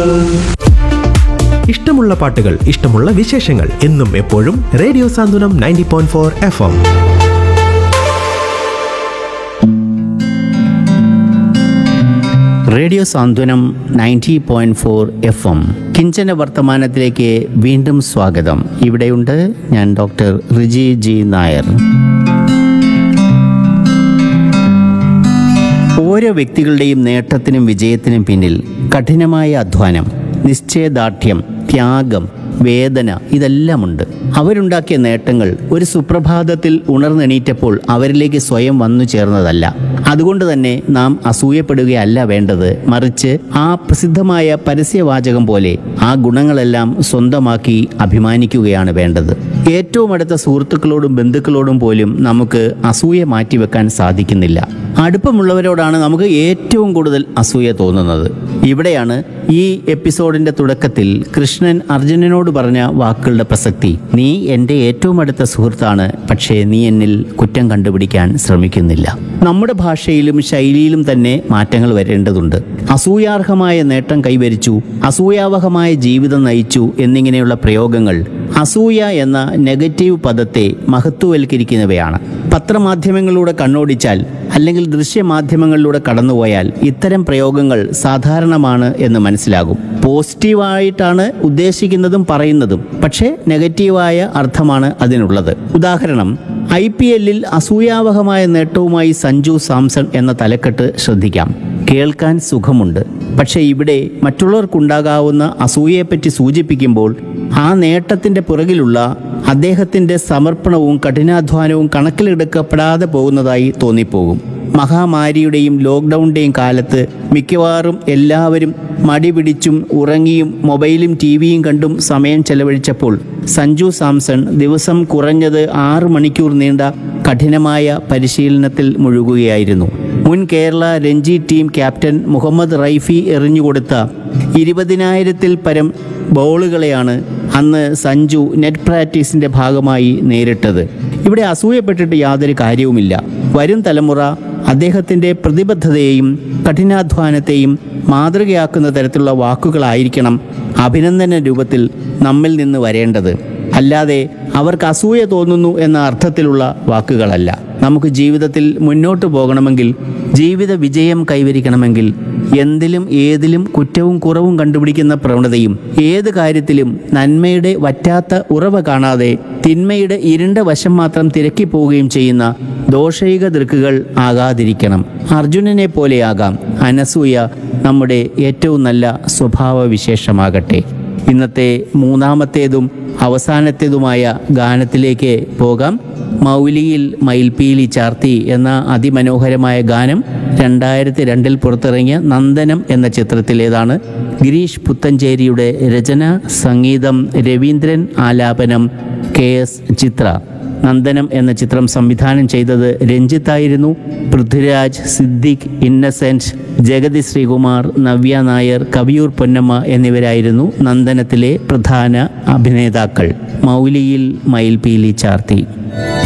ഇഷ്ടമുള്ള പാട്ടുകൾ ഇഷ്ടമുള്ള വിശേഷങ്ങൾ എന്നും എപ്പോഴും radio Santhwanam ninety point four F M radio Santhwanam ninety point four F M കിഞ്ചന വർത്തമാനത്തിലേക്ക് വീണ്ടും സ്വാഗതം ഇവിടെയുണ്ട് ഞാൻ ഡോക്ടർ റിജി ജി നായർ ഓരോ വ്യക്തികളുടെയും നേട്ടത്തിനും വിജയത്തിനും പിന്നിൽ കഠിനമായ അധ്വാനം നിശ്ചയദാർഢ്യം ത്യാഗം വേദന ഇതെല്ലാമുണ്ട് അവരുണ്ടാക്കിയ നേട്ടങ്ങൾ ഒരു സുപ്രഭാതത്തിൽ ഉണർന്നെണീറ്റപ്പോൾ അവരിലേക്ക് സ്വയം വന്നു ചേർന്നതല്ല അതുകൊണ്ട് തന്നെ നാം അസൂയപ്പെടുകയല്ല വേണ്ടത് മറിച്ച് ആ പ്രസിദ്ധമായ പരസ്യവാചകം പോലെ ആ ഗുണങ്ങളെല്ലാം സ്വന്തമാക്കി അഭിമാനിക്കുകയാണ് വേണ്ടത് ഏറ്റവും അടുത്ത സുഹൃത്തുക്കളോടും ബന്ധുക്കളോടും പോലും നമുക്ക് അസൂയ മാറ്റിവെക്കാൻ സാധിക്കുന്നില്ല അടുപ്പമുള്ളവരോടാണ് നമുക്ക് ഏറ്റവും കൂടുതൽ അസൂയ തോന്നുന്നത് ഇവിടെയാണ് ഈ എപ്പിസോഡിന്റെ തുടക്കത്തിൽ കൃഷ്ണൻ അർജുനനോട് പറഞ്ഞ വാക്കുകളുടെ പ്രസക്തി നീ എൻ്റെ ഏറ്റവും അടുത്ത സുഹൃത്താണ് പക്ഷേ നീ എന്നിൽ കുറ്റം കണ്ടുപിടിക്കാൻ ശ്രമിക്കുന്നില്ല നമ്മുടെ ഭാഷയിലും ശൈലിയിലും തന്നെ മാറ്റങ്ങൾ വരേണ്ടതുണ്ട് അസൂയാർഹമായ നേട്ടം കൈവരിച്ചു അസൂയാവഹമായ ജീവിതം നയിച്ചു എന്നിങ്ങനെയുള്ള പ്രയോഗങ്ങൾ അസൂയ എന്ന നെഗറ്റീവ് പദത്തെ മഹത്വവൽക്കരിക്കുന്നവയാണ് പത്രമാധ്യമങ്ങളിലൂടെ കണ്ണോടിച്ചാൽ അല്ലെങ്കിൽ ദൃശ്യമാധ്യമങ്ങളിലൂടെ കടന്നുപോയാൽ ഇത്തരം പ്രയോഗങ്ങൾ സാധാരണമാണ് എന്ന് മനസ്സിലാകും പോസിറ്റീവായിട്ടാണ് ഉദ്ദേശിക്കുന്നതും പറയുന്നതും പക്ഷേ നെഗറ്റീവായ അർത്ഥമാണ് അതിനുള്ളത് ഉദാഹരണം ഐ പി എല്ലിൽ അസൂയാവഹമായ നേട്ടവുമായി സഞ്ജു സാംസൺ എന്ന തലക്കെട്ട് ശ്രദ്ധിക്കാം കേൾക്കാൻ സുഖമുണ്ട് പക്ഷേ ഇവിടെ മറ്റുള്ളവർക്കുണ്ടാകാവുന്ന അസൂയയെപ്പറ്റി സൂചിപ്പിക്കുമ്പോൾ ആ നേട്ടത്തിൻ്റെ പുറകിലുള്ള അദ്ദേഹത്തിൻ്റെ സമർപ്പണവും കഠിനാധ്വാനവും കണക്കിലെടുക്കപ്പെടാതെ പോകുന്നതായി തോന്നിപ്പോകും മഹാമാരിയുടെയും ലോക്ക്ഡൗണിൻ്റെയും കാലത്ത് മിക്കവാറും എല്ലാവരും മടി പിടിച്ചും ഉറങ്ങിയും മൊബൈലും ടി വിയും കണ്ടും സമയം ചെലവഴിച്ചപ്പോൾ സഞ്ജു സാംസൺ ദിവസം കുറഞ്ഞത് ആറ് മണിക്കൂർ നീണ്ട കഠിനമായ പരിശീലനത്തിൽ മുഴുകുകയായിരുന്നു മുൻ കേരള രഞ്ജി ടീം ക്യാപ്റ്റൻ മുഹമ്മദ് റൈഫി എറിഞ്ഞുകൊടുത്ത ഇരുപതിനായിരത്തിൽ പരം ബോളുകളെയാണ് അന്ന് സഞ്ജു നെറ്റ് പ്രാക്ടീസിൻ്റെ ഭാഗമായി നേരിട്ടത് ഇവിടെ അസൂയപ്പെട്ടിട്ട് യാതൊരു കാര്യവുമില്ല വരും തലമുറ അദ്ദേഹത്തിൻ്റെ പ്രതിബദ്ധതയെയും കഠിനാധ്വാനത്തെയും മാതൃകയാക്കുന്ന തരത്തിലുള്ള വാക്കുകളായിരിക്കണം അഭിനന്ദന രൂപത്തിൽ നമ്മിൽ നിന്ന് വരേണ്ടത് അല്ലാതെ അവർക്ക് അസൂയ തോന്നുന്നു എന്ന അർത്ഥത്തിലുള്ള വാക്കുകളല്ല നമുക്ക് ജീവിതത്തിൽ മുന്നോട്ട് പോകണമെങ്കിൽ ജീവിത വിജയം കൈവരിക്കണമെങ്കിൽ എന്തിലും ഏതിലും കുറ്റവും കുറവും കണ്ടുപിടിക്കുന്ന പ്രവണതയും ഏത് കാര്യത്തിലും നന്മയുടെ വറ്റാത്ത ഉറവ കാണാതെ തിന്മയുടെ ഇരുണ്ട വശം മാത്രം തിരക്കി പോവുകയും ചെയ്യുന്ന ദോഷൈക ദൃക്കുകൾ ആകാതിരിക്കണം അർജുനനെ പോലെയാകാം അനസൂയ നമ്മുടെ ഏറ്റവും നല്ല സ്വഭാവ വിശേഷമാകട്ടെ ഇന്നത്തെ മൂന്നാമത്തേതും അവസാനത്തേതുമായ ഗാനത്തിലേക്ക് പോകാം മൗലിയിൽ മയിൽപീലി ചാർത്തി എന്ന അതിമനോഹരമായ ഗാനം രണ്ടായിരത്തി രണ്ടിൽ പുറത്തിറങ്ങിയ നന്ദനം എന്ന ചിത്രത്തിലേതാണ് ഗിരീഷ് പുത്തഞ്ചേരിയുടെ രചന സംഗീതം രവീന്ദ്രൻ ആലാപനം കെ എസ് ചിത്ര നന്ദനം എന്ന ചിത്രം സംവിധാനം ചെയ്തത് രഞ്ജിത്തായിരുന്നു പൃഥ്വിരാജ് സിദ്ദിഖ് ഇന്നസെൻറ്റ് ജഗതി ശ്രീകുമാർ നവ്യ നായർ കവിയൂർ പൊന്നമ്മ എന്നിവരായിരുന്നു നന്ദനത്തിലെ പ്രധാന അഭിനേതാക്കൾ മൗലിയിൽ മയിൽപീലി ചാർത്തി